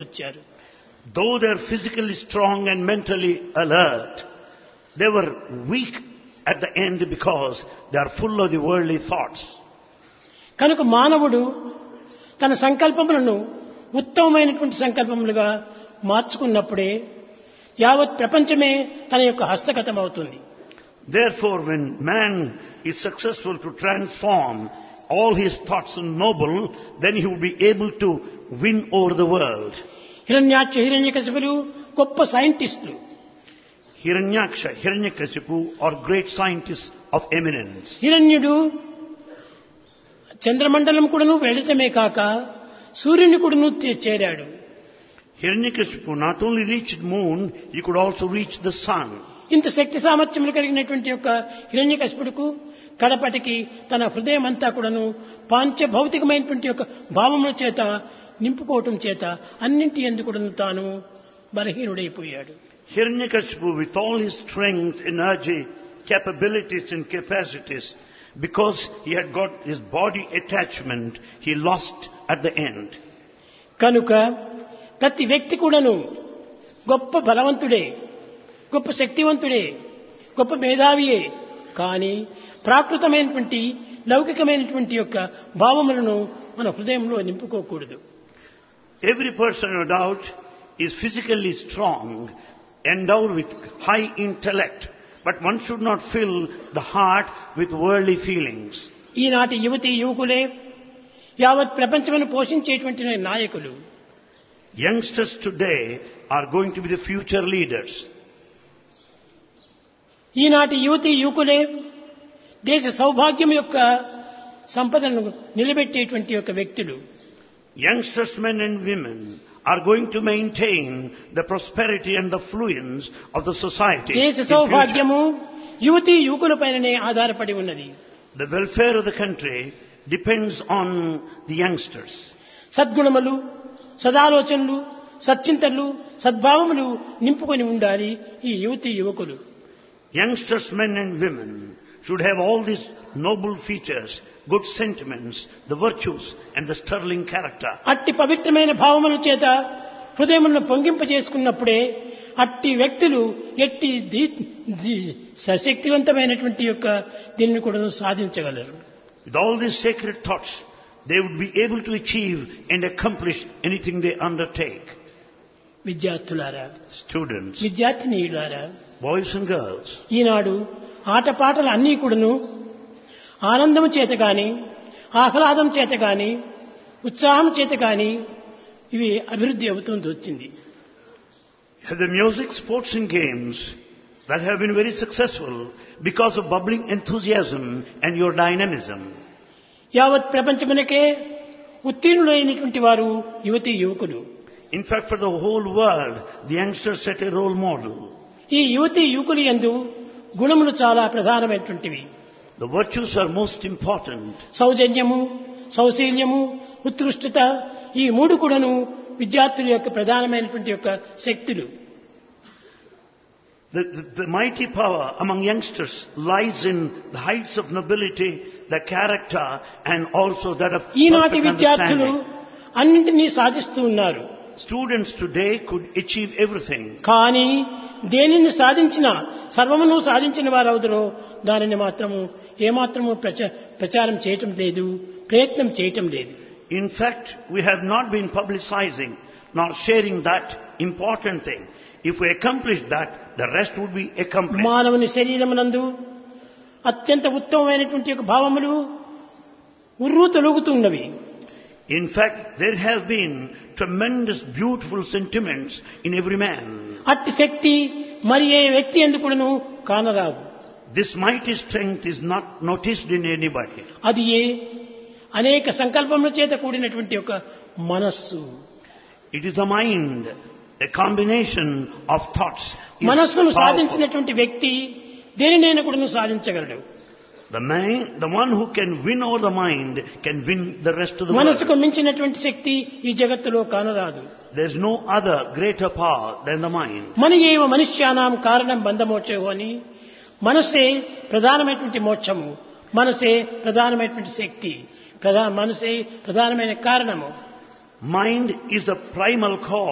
వచ్చారు Though they are physically strong and mentally alert, they were weak at the end because they are full of the worldly thoughts. కనుక మానవుడు తన సంకల్పములను ఉత్తమమైనటువంటి సంకల్పములుగా మార్చుకున్నప్పుడే యావత్ ప్రపంచమే తన యొక్క హస్తగతం అవుతుంది Therefore, when man is successful to transform all his thoughts in noble, then he will be able to win over the world. Hiranyaksha హిరణ్యకశిపులు గొప్ప సైంటిస్టులు Hiranyaksha, Hiranyakasipu are great scientists of eminence. హిరణ్యుడు చంద్రమండలం కూడాను వెళ్ళటమే కాక సూర్యుని కూడాను తే- చేరాడు Hiranyakasipu not only reached moon, he could also reach the sun. ఇంత శక్తి సామర్థ్యములు కలిగినటువంటి యొక్క హిరణ్యకశిపుడుకు కడపటికి తన హృదయం అంతా కూడాను పాంచ భౌతికమైనటువంటి యొక్క భావముల చేత నింపుకోవటం చేత అన్నింటి ఎందుకు కూడాను తాను బలహీనుడైపోయాడు Hiranyakasipu, with all his strength, energy, capabilities and capacities, because he had got his body attachment, he lost at the end. కనుక ప్రతి వ్యక్తి కూడాను గొప్ప బలవంతుడే గొప్ప శక్తివంతుడే గొప్ప మేధావియే కానీ ప్రాకృతమైనటువంటి లౌకికమైనటువంటి యొక్క భావములను మన హృదయంలో నింపుకోకూడదు Every person, no doubt, is physically strong, endowed with high intellect, but one should not fill the heart with worldly feelings. ఈనాటి యువతి యువకులే యావత్ ప్రపంచమును పోషించేటువంటి నాయకులు Youngsters today are going to be the future leaders. ఈనాటి యువతి యువకులే దేశ సౌభాగ్యం యొక్క సంపదను నిలబెట్టేటువంటి యొక్క వ్యక్తులు Youngsters, men and women, are going to maintain the prosperity and the fluence of the society. దేశ in సౌభాగ్యము యువతి యువకుల పైననే ఆధారపడి ఉన్నది future. The welfare of the country depends on the youngsters. సద్గుణములు సదాలోచనలు సచ్చింతలు సద్భావములు నింపుకొని ఉండాలి ఈ యువతి యువకులు Youngsters, men and women, should have all these noble features, good sentiments, the virtues, and the sterling character. అట్టి పవిత్రమైన భావముల చేత హృదయములను పొంగింపజేసుకున్నప్పుడే అట్టి వ్యక్తులు ఎట్టి దీ- దీ- సశక్తివంతమైనటువంటి యొక్క దీనిని కూడా సాధించగలరు With all these sacred thoughts, they would be able to achieve and accomplish anything they undertake. విద్యార్థులారా Students, విద్యార్థినీయులారా boys and girls, ఈనాడు ఆటపాటలు అన్నీ కూడాను ఆనందము చేత గాని ఆహ్లాదం చేత గాని ఉత్సాహం చేత గాని ఇవి అభివృద్ధి అవుతుంది వచ్చింది the music, sports and games that have been very successful because of bubbling enthusiasm and your dynamism. యావత్ ప్రపంచమునకే ఉత్తీర్ణులైనటువంటి వారు యువతి యువకులు In fact, for the whole world, the youngsters set a role model. ఈ యువతి యువకులు యందు గుణములు చాలా ప్రధానమైనటువంటివి The virtues are most important. సౌజన్యము సౌశీల్యము ఉత్కృష్టత ఈ మూడు కూడాను విద్యార్థుల యొక్క ప్రధానమైనటువంటి యొక్క శక్తులు The, the, the mighty power among youngsters lies in the heights of nobility, the character, and also that of ఈనాటి perfect విద్యార్థులు understanding. అన్నింటినీ సాధిస్తూ ఉన్నారు Students today could achieve everything. కానీ దేనిని సాధించిన సర్వమును సాధించిన వారు అవుదరో దానిని మాత్రము ఏమాత్రము ప్రచ- ప్రచారం చేయటం లేదు ప్రయత్నం చేయటం లేదు In fact, we have not been publicizing nor sharing that important thing. If we accomplish that, the rest would be accomplished. మానవుని శరీరమునందు అత్యంత ఉత్తమమైనటువంటి యొక్క భావములు ఉర్రూ తొలుగుతున్నవి In fact, there have been tremendous beautiful sentiments in every man. అట్టి శక్తి మరి ఏ వ్యక్తి ఎందుకును కానరాదు This mighty strength is not noticed in anybody. అది ఏ అనేక సంకల్పముల చేత కూడినటువంటి ఒక మనస్సు It is the mind, a combination of thoughts. is మనస్సును powerful. సాధించినటువంటి వ్యక్తి దేనినైనా కూడా సాధించగలడు The man, the one who can win over the mind can win the rest of the world. మనస్సుకు మించినటువంటి శక్తి ఈ జగత్తులో కానరాదు There is no other greater power than the mind. మన ఏవ మనుష్యానాం కారణం బంధమోక్షము అని మనసే ప్రధానమైనటువంటి మోక్షము మనసే ప్రధానమైనటువంటి శక్తి ప్రధాన మనసే ప్రధానమైన కారణము Mind is the primal cause.